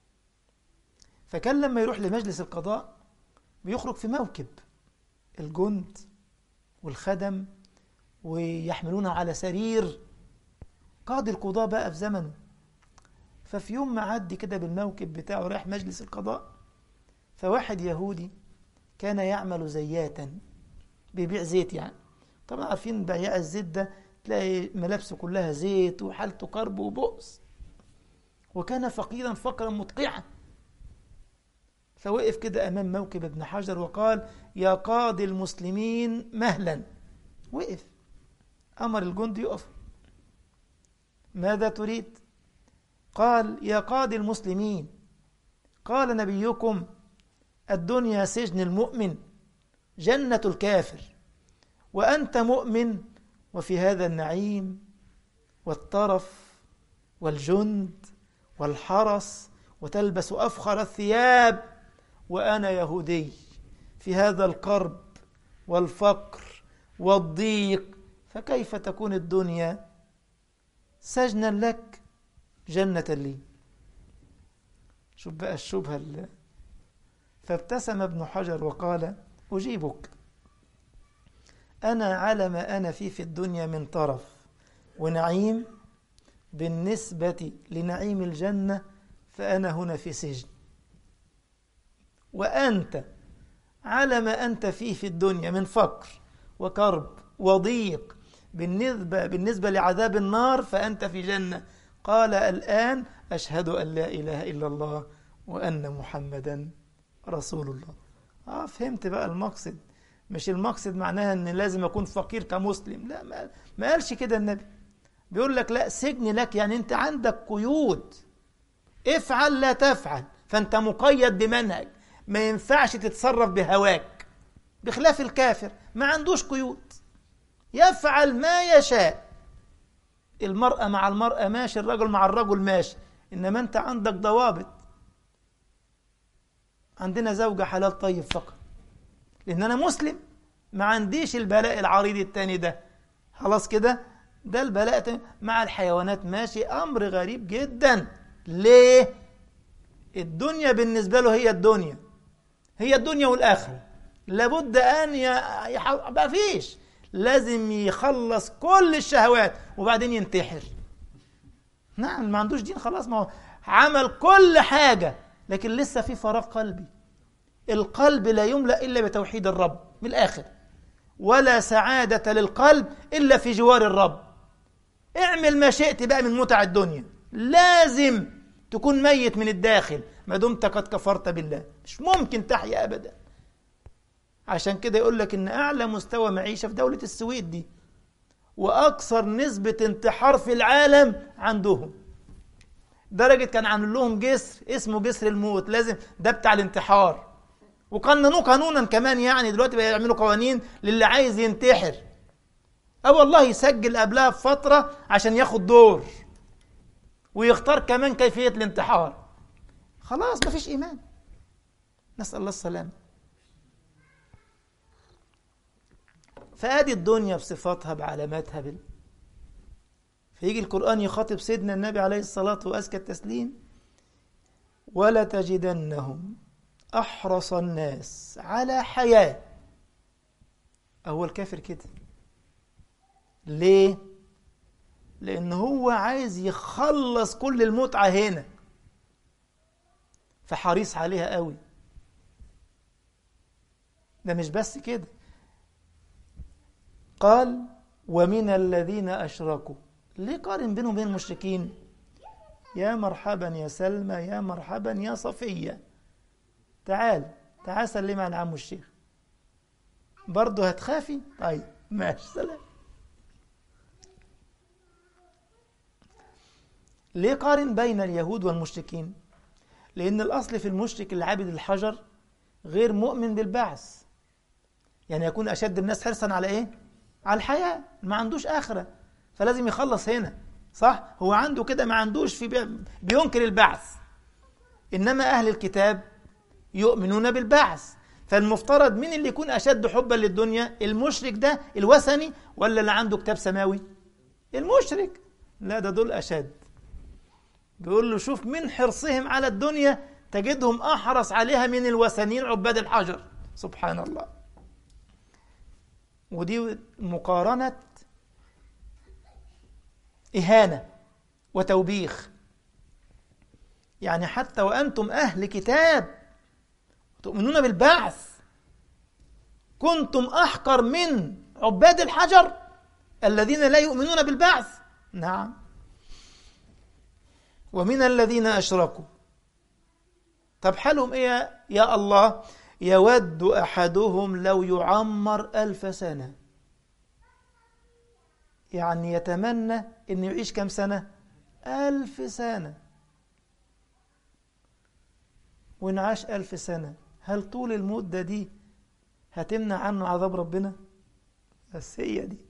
Speaker 1: فكان لما يروح لمجلس القضاء بيخرج في موكب الجند والخدم ويحملونه على سرير قاضي القضاء بقى في زمنه ففي يوم معدي كده بالموكب بتاعه رايح مجلس القضاء فواحد يهودي كان يعمل زياتا بيبيع زيت يعني طبعا عارفين بياع الزيت ده تلاقي ملابسه كلها زيت وحالته كرب وبؤس وكان فقيرا فقرا مدقعا فوقف كده أمام موكب ابن حجر وقال يا قاضي المسلمين مهلا وقف أمر الجند يقف ماذا تريد قال يا قاضي المسلمين قال نبيكم الدنيا سجن المؤمن جنة الكافر وأنت مؤمن وفي هذا النعيم والطرف والجند والحرس وتلبس أفخر الثياب وأنا يهودي في هذا القرب والفقر والضيق فكيف تكون الدنيا سجنا لك جنة لي شوف بقى الشبهة اللي فابتسم ابن حجر وقال أجيبك أنا على ما أنا فيه في الدنيا من طرف ونعيم بالنسبة لنعيم الجنة فأنا هنا في سجن وأنت على ما أنت فيه في الدنيا من فقر وكرب وضيق بالنسبة, بالنسبة لعذاب النار فأنت في جنة قال الآن أشهد أن لا إله إلا الله وأن محمدا رسول الله آه فهمت بقى المقصد مش المقصد معناها أن لازم أكون فقير كمسلم لا ما, ما قالش كده النبي بيقول لك لا سجن لك يعني أنت عندك قيود افعل لا تفعل فأنت مقيد بمنهج ما ينفعش تتصرف بهواك بخلاف الكافر ما عندوش قيود يفعل ما يشاء المرأة مع المرأة ماشي الرجل مع الرجل ماشي إنما أنت عندك ضوابط عندنا زوجة حلال طيب فقط لأن أنا مسلم ما عنديش البلاء العريض التاني ده خلاص كده ده البلاء مع الحيوانات ماشي أمر غريب جدا ليه الدنيا بالنسبة له هي الدنيا هي الدنيا والآخرة لابد أن يح... ما فيش لازم يخلص كل الشهوات وبعدين ينتحر نعم ما عندوش دين خلاص ما هو عمل كل حاجة لكن لسه في فراغ قلبي القلب لا يملأ إلا بتوحيد الرب من الآخر ولا سعادة للقلب إلا في جوار الرب اعمل ما شئت بقى من متع الدنيا لازم تكون ميت من الداخل ما دمت قد كفرت بالله مش ممكن تحيا أبدا عشان كده يقول لك إن أعلى مستوى معيشة في دولة السويد دي وأكثر نسبة انتحار في العالم عندهم درجة كان عامل لهم جسر اسمه جسر الموت لازم ده بتاع الانتحار وقننوه قانونا كمان يعني دلوقتي بقى يعملوا قوانين للي عايز ينتحر اه والله يسجل قبلها بفترة عشان ياخد دور ويختار كمان كيفية الانتحار خلاص مفيش إيمان نسأل الله السلامة فادي الدنيا بصفاتها بعلاماتها بال... فيجي القرآن يخاطب سيدنا النبي عليه الصلاة وأزكى التسليم ولا تجدنهم أحرص الناس على حياة هو الكافر كده ليه؟ لأن هو عايز يخلص كل المتعة هنا فحريص عليها قوي ده مش بس كده قال ومن الذين أشركوا ليه قارن بينهم وبين المشركين يا مرحبا يا سلمى يا مرحبا يا صفية تعال تعال سلمي على عمو الشيخ برضه هتخافي طيب ماشي سلام ليه قارن بين اليهود والمشركين لأن الأصل في المشرك اللي عابد الحجر غير مؤمن بالبعث يعني يكون أشد الناس حرصا على إيه على الحياة ما عندوش آخرة فلازم يخلص هنا صح هو عنده كده ما عندوش في بي... بينكر البعث إنما أهل الكتاب يؤمنون بالبعث فالمفترض مين اللي يكون أشد حبا للدنيا المشرك ده الوثني ولا اللي عنده كتاب سماوي المشرك لا ده دول أشد بيقول له شوف من حرصهم على الدنيا تجدهم أحرص عليها من الوثنيين عباد الحجر سبحان الله ودي مقارنة إهانة وتوبيخ يعني حتى وأنتم أهل كتاب تؤمنون بالبعث كنتم أحقر من عباد الحجر الذين لا يؤمنون بالبعث نعم ومن الذين أشركوا طب حالهم إيه يا الله يود أحدهم لو يعمر ألف سنة يعني يتمنى أن يعيش كم سنة ألف سنة وإن عاش ألف سنة هل طول المدة دي هتمنع عنه عذاب ربنا بس هي دي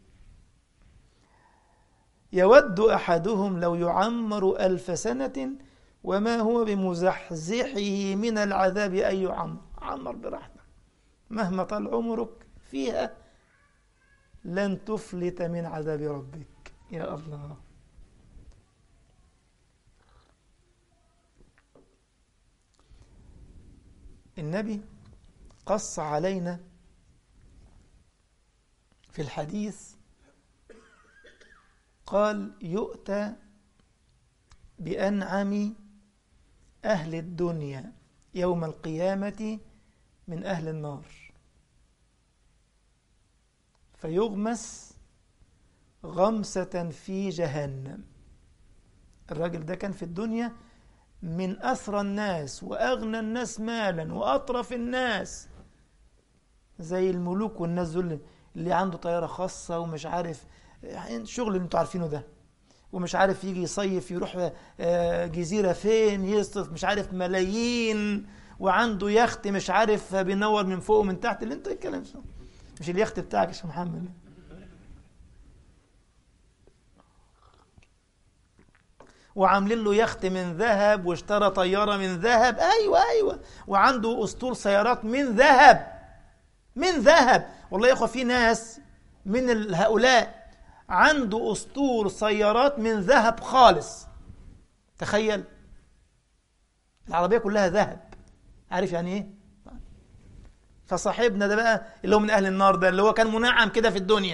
Speaker 1: يود أحدهم لو يعمر ألف سنة وما هو بمزحزحه من العذاب أن يعمر عمر براحتك مهما طال عمرك فيها لن تفلت من عذاب ربك يا الله النبي قص علينا في الحديث قال يؤتى بأنعم أهل الدنيا يوم القيامة من أهل النار فيغمس غمسة في جهنم الراجل ده كان في الدنيا من أثرى الناس وأغنى الناس مالا وأطرف الناس زي الملوك والناس دول اللي عنده طيارة خاصة ومش عارف يعني شغل اللي انتوا عارفينه ده ومش عارف يجي يصيف يروح جزيرة فين يصرف مش عارف ملايين وعنده يخت مش عارف بينور من فوق ومن تحت اللي انت الكلام مش اليخت بتاعك يا شيخ محمد وعاملين له يخت من ذهب واشترى طيارة من ذهب أيوة أيوة وعنده أسطول سيارات من ذهب من ذهب والله يا أخوة في ناس من هؤلاء عنده أسطول سيارات من ذهب خالص تخيل العربية كلها ذهب عارف يعني ايه فصاحبنا ده بقى اللي هو من أهل النار ده اللي هو كان منعم كده في الدنيا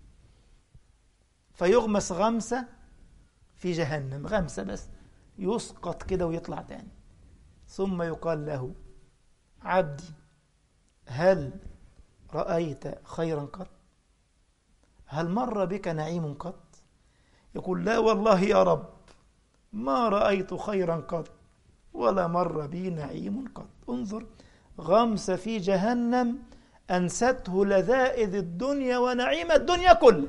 Speaker 1: فيغمس غمسة في جهنم غمسة بس يسقط كده ويطلع تاني ثم يقال له عبدي هل رأيت خيرا قط هل مر بك نعيم قط يقول لا والله يا رب ما رأيت خيرا قط ولا مر بي نعيم قط انظر غمس في جهنم أنسته لذائذ الدنيا ونعيم الدنيا كله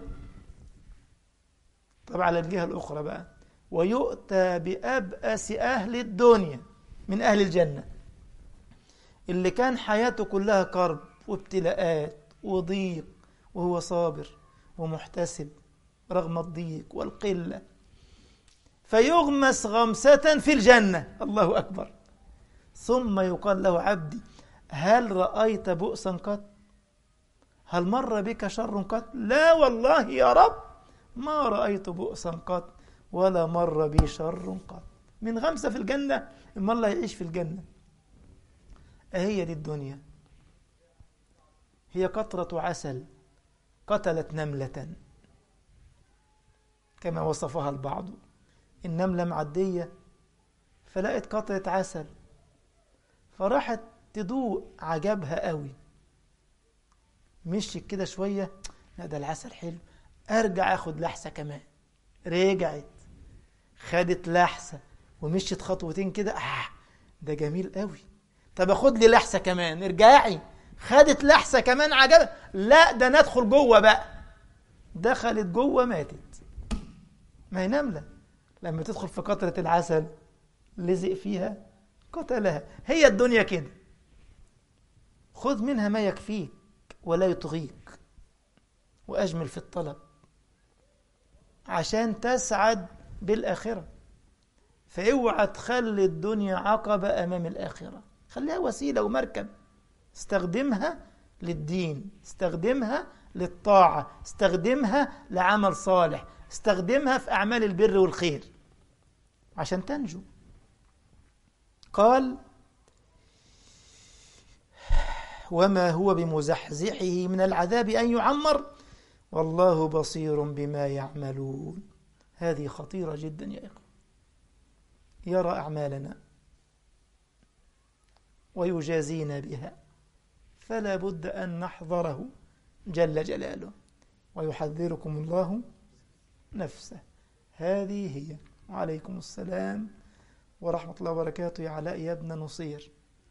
Speaker 1: طب على الجهة الأخرى بقى ويؤتى بأبأس أهل الدنيا من أهل الجنة اللي كان حياته كلها كرب وابتلاءات وضيق وهو صابر ومحتسب رغم الضيق والقلة فيغمس غمسة في الجنة الله أكبر ثم يقال له عبدي هل رأيت بؤسا قط هل مر بك شر قط لا والله يا رب ما رأيت بؤسا قط ولا مر بي شر قط من غمسة في الجنة إما الله يعيش في الجنة أهي دي الدنيا هي قطرة عسل قتلت نملة كما وصفها البعض النملة معدية فلقت قطرة عسل فراحت تدوق عجبها قوي مشيت كده شوية لا ده العسل حلو ارجع اخد لحسة كمان رجعت خدت لحسة ومشيت خطوتين كده آه ده جميل قوي طب اخد لي لحسة كمان ارجعي خدت لحسة كمان عجبها لا ده ندخل جوه بقى دخلت جوه ماتت ما هي نملة لما تدخل في قطرة العسل لزق فيها قتلها هي الدنيا كده خذ منها ما يكفيك ولا يطغيك وأجمل في الطلب عشان تسعد بالآخرة فاوعى تخلي الدنيا عقبة أمام الآخرة خليها وسيلة ومركب استخدمها للدين استخدمها للطاعة استخدمها لعمل صالح استخدمها في أعمال البر والخير عشان تنجو قال وما هو بمزحزحه من العذاب أن يعمر والله بصير بما يعملون هذه خطيرة جدا يا إخوة يرى أعمالنا ويجازينا بها فلا بد أن نحذره جل جلاله ويحذركم الله نفسه هذه هي وعليكم السلام ورحمة الله وبركاته يا علاء يا ابن نصير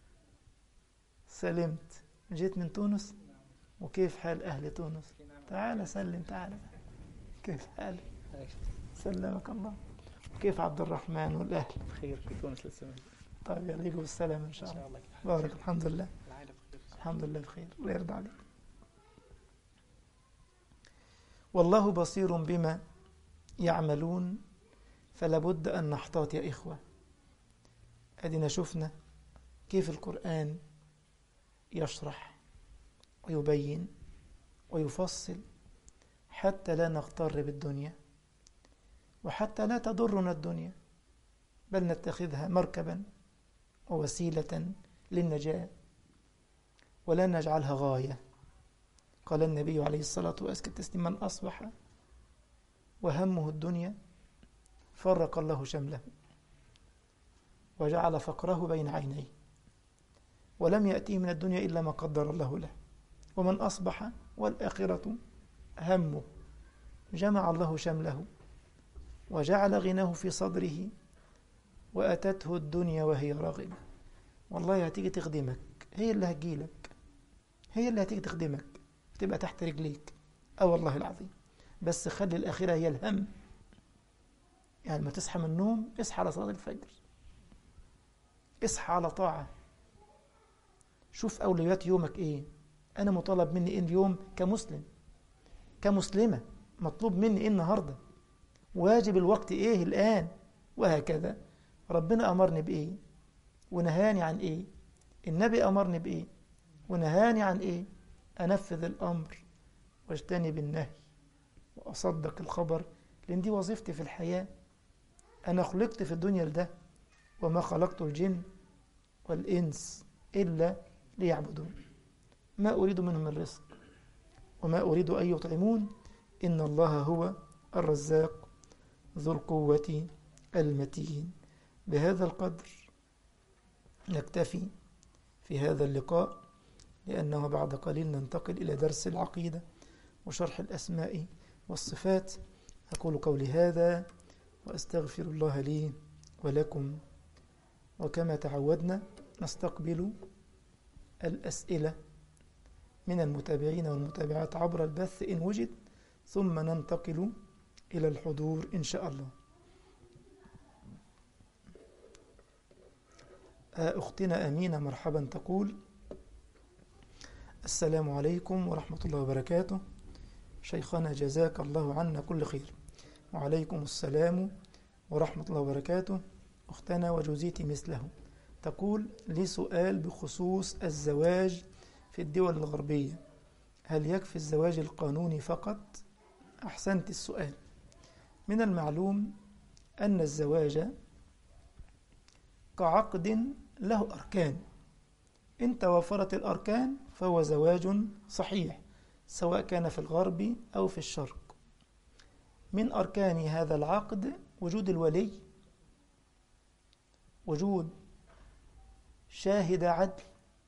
Speaker 1: سلمت جيت من تونس وكيف حال أهل تونس تعال سلم تعال كيف حالك سلمك الله كيف عبد الرحمن والأهل
Speaker 2: بخير في تونس لسه
Speaker 1: طيب يليقوا بالسلامة إن شاء
Speaker 2: ان
Speaker 1: الله
Speaker 2: شاء الله
Speaker 1: بارك الحمد لله
Speaker 2: العائله بخير
Speaker 1: الحمد لله بخير الله يرضى عليك والله بصير بما يعملون فلا بد أن نحتاط يا إخوة أدينا شفنا كيف القرآن يشرح ويبين ويفصل حتى لا نغتر بالدنيا وحتى لا تضرنا الدنيا بل نتخذها مركبا ووسيلة للنجاة ولا نجعلها غاية قال النبي عليه الصلاة والسلام من أصبح وهمه الدنيا فرق الله شمله وجعل فقره بين عينيه ولم يأتيه من الدنيا إلا ما قدر الله له ومن أصبح والآخرة همه جمع الله شمله وجعل غناه في صدره وأتته الدنيا وهي راغمة والله هتيجي تخدمك هي اللي هتجيلك هي اللي هتيجي تخدمك تبقى تحت رجليك اه والله العظيم بس خلي الآخرة هي الهم يعني ما تصحى من النوم اصحى على صلاة الفجر اصحى على طاعة شوف أولويات يومك إيه أنا مطالب مني إيه اليوم كمسلم كمسلمة مطلوب مني إيه النهاردة واجب الوقت إيه الآن وهكذا ربنا أمرني بإيه ونهاني عن إيه النبي أمرني بإيه ونهاني عن إيه أنفذ الأمر واجتنب النهي وأصدق الخبر لأن دي وظيفتي في الحياة أنا خلقت في الدنيا لده وما خلقت الجن والإنس إلا ليعبدون ما أريد منهم الرزق وما أريد أن يطعمون إن الله هو الرزاق ذو القوة المتين بهذا القدر نكتفي في هذا اللقاء لأنه بعد قليل ننتقل إلى درس العقيدة وشرح الأسماء والصفات أقول قولي هذا وأستغفر الله لي ولكم وكما تعودنا نستقبل الأسئلة من المتابعين والمتابعات عبر البث إن وجد ثم ننتقل إلى الحضور إن شاء الله أختنا أمينة مرحبا تقول السلام عليكم ورحمة الله وبركاته شيخنا جزاك الله عنا كل خير وعليكم السلام ورحمة الله وبركاته أختنا وجزيتي مثله تقول لي سؤال بخصوص الزواج في الدول الغربية هل يكفي الزواج القانوني فقط؟ أحسنت السؤال من المعلوم أن الزواج كعقد له أركان إن توفرت الأركان فهو زواج صحيح سواء كان في الغرب أو في الشرق من أركان هذا العقد وجود الولي وجود شاهد عدل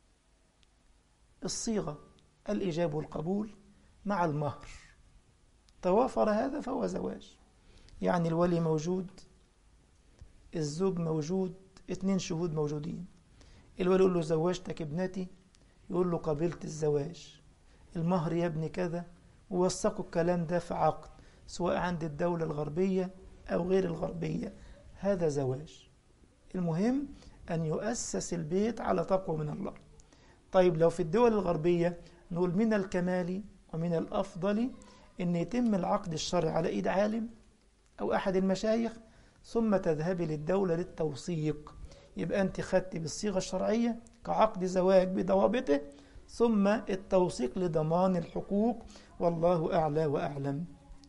Speaker 1: الصيغة الإجاب والقبول مع المهر توافر هذا فهو زواج يعني الولي موجود الزوج موجود اتنين شهود موجودين الولي يقول له زوجتك ابنتي يقول له قبلت الزواج المهر يا ابني كذا ووثقوا الكلام ده في عقد سواء عند الدولة الغربية أو غير الغربية هذا زواج المهم أن يؤسس البيت على تقوى من الله طيب لو في الدول الغربية نقول من الكمال ومن الأفضل أن يتم العقد الشرعي على إيد عالم أو أحد المشايخ ثم تذهبي للدولة للتوثيق يبقى أنت خدت بالصيغة الشرعية كعقد زواج بضوابطه ثم التوثيق لضمان الحقوق والله أعلى وأعلم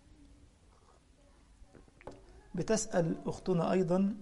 Speaker 1: بتسأل أختنا أيضا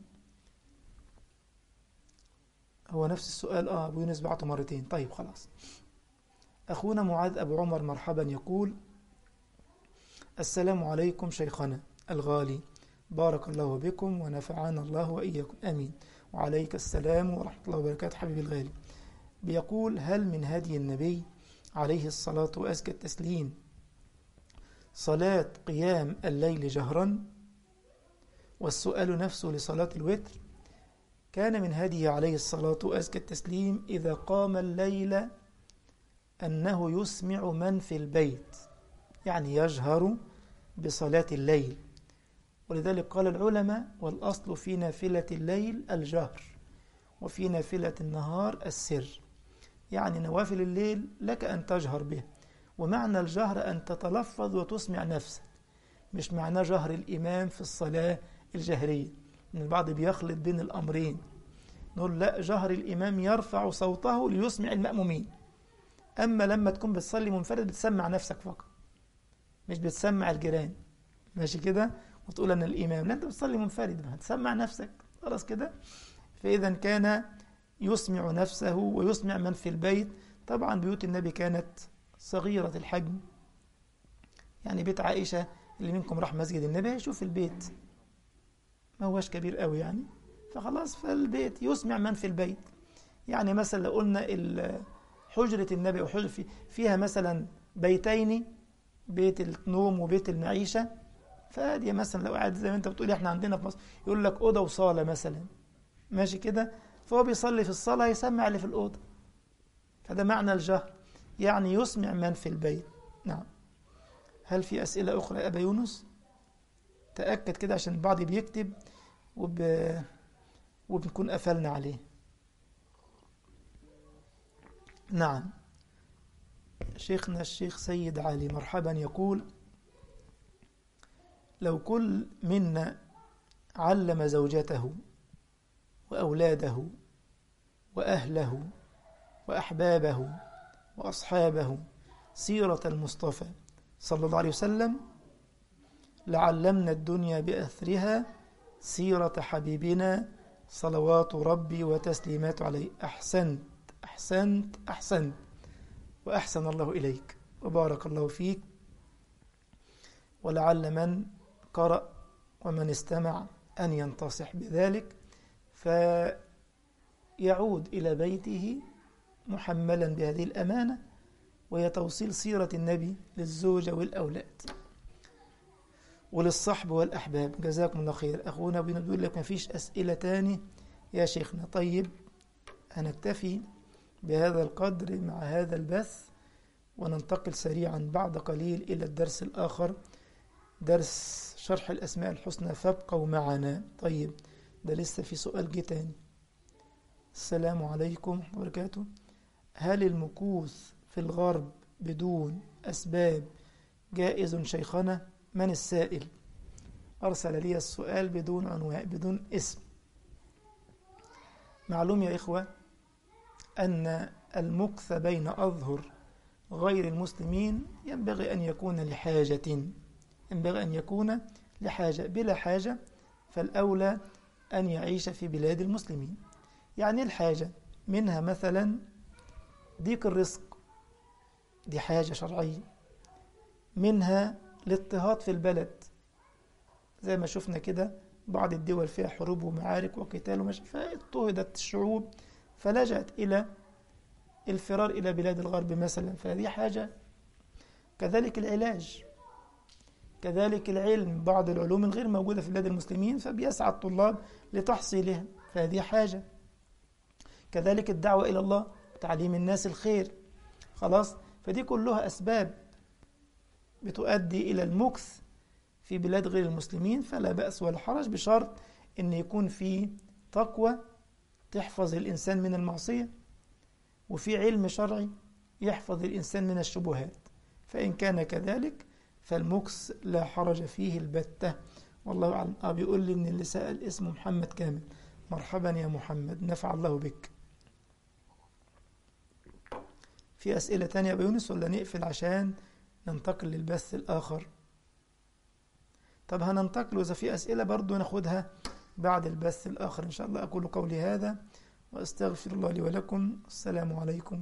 Speaker 1: هو نفس السؤال آه أبو يونس بعته مرتين طيب خلاص أخونا معاذ أبو عمر مرحبا يقول السلام عليكم شيخنا الغالي بارك الله بكم ونفعنا الله وإياكم آمين وعليك السلام ورحمة الله وبركاته حبيبي الغالي بيقول هل من هدي النبي عليه الصلاة وأزكى التسليم صلاة قيام الليل جهرا والسؤال نفسه لصلاة الوتر كان من هديه عليه الصلاة وأزكى التسليم إذا قام الليل أنه يسمع من في البيت يعني يجهر بصلاة الليل ولذلك قال العلماء والأصل في نافلة الليل الجهر وفي نافلة النهار السر يعني نوافل الليل لك أن تجهر به ومعنى الجهر أن تتلفظ وتسمع نفسك مش معناه جهر الإمام في الصلاة الجهرية إن البعض بيخلط بين الأمرين نقول لا جهر الإمام يرفع صوته ليسمع المأمومين أما لما تكون بتصلي منفرد بتسمع نفسك فقط مش بتسمع الجيران ماشي كده وتقول أنا الإمام لا أنت بتصلي منفرد هتسمع نفسك خلاص كده فإذا كان يسمع نفسه ويسمع من في البيت طبعا بيوت النبي كانت صغيرة الحجم يعني بيت عائشة اللي منكم راح مسجد النبي يشوف البيت ما هوش كبير قوي يعني فخلاص فالبيت يسمع من في البيت يعني مثلا لو قلنا حجرة النبي أو حجرة فيها مثلا بيتين بيت النوم وبيت المعيشة فدي مثلا لو قاعد زي ما انت بتقول احنا عندنا في مصر يقول لك أوضة وصالة مثلا ماشي كده فهو بيصلي في الصلاة يسمع اللي في الأوضة هذا معنى الجهر يعني يسمع من في البيت نعم هل في أسئلة أخرى يا أبا يونس تأكد كده عشان البعض بيكتب وب... وبنكون قفلنا عليه نعم شيخنا الشيخ سيد علي مرحبا يقول لو كل منا علم زوجته وأولاده وأهله وأحبابه وأصحابه سيرة المصطفى صلى الله عليه وسلم لعلمنا الدنيا بأثرها سيرة حبيبنا صلوات ربي وتسليمات عليه أحسنت أحسنت أحسنت وأحسن الله إليك وبارك الله فيك ولعل من قرأ ومن استمع أن ينتصح بذلك فيعود إلى بيته محملا بهذه الأمانة وهي توصيل سيرة النبي للزوجة والأولاد وللصحب والأحباب جزاكم الله خير أخونا بيقول لك ما فيش أسئلة تاني يا شيخنا طيب هنكتفي بهذا القدر مع هذا البث وننتقل سريعا بعد قليل إلى الدرس الآخر درس شرح الأسماء الحسنى فابقوا معنا طيب ده لسه في سؤال جه تاني السلام عليكم ورحمة الله وبركاته هل المكوث في الغرب بدون أسباب جائز شيخنا من السائل أرسل لي السؤال بدون عنوان بدون اسم معلوم يا إخوة أن المكث بين أظهر غير المسلمين ينبغي أن يكون لحاجة ينبغي أن يكون لحاجة بلا حاجة فالأولى أن يعيش في بلاد المسلمين يعني الحاجة منها مثلا ضيق الرزق دي حاجة شرعية منها الاضطهاد في البلد زي ما شفنا كده بعض الدول فيها حروب ومعارك وقتال ومش فاضطهدت الشعوب فلجأت إلى الفرار إلى بلاد الغرب مثلا فهذه حاجة كذلك العلاج كذلك العلم بعض العلوم الغير موجودة في بلاد المسلمين فبيسعى الطلاب لتحصيلها فهذه حاجة كذلك الدعوة إلى الله تعليم الناس الخير خلاص فدي كلها أسباب بتؤدي إلى المكث في بلاد غير المسلمين فلا بأس ولا حرج بشرط أن يكون في تقوى تحفظ الإنسان من المعصية وفي علم شرعي يحفظ الإنسان من الشبهات فإن كان كذلك فالمكس لا حرج فيه البتة والله أعلم آه بيقول لي إن اللي سأل اسمه محمد كامل مرحبا يا محمد نفع الله بك في أسئلة تانية يا يونس ولا نقفل عشان ننتقل للبث الآخر طب هننتقل وإذا في أسئلة برضو ناخدها بعد البث الآخر إن شاء الله أقول قولي هذا وأستغفر الله لي ولكم السلام عليكم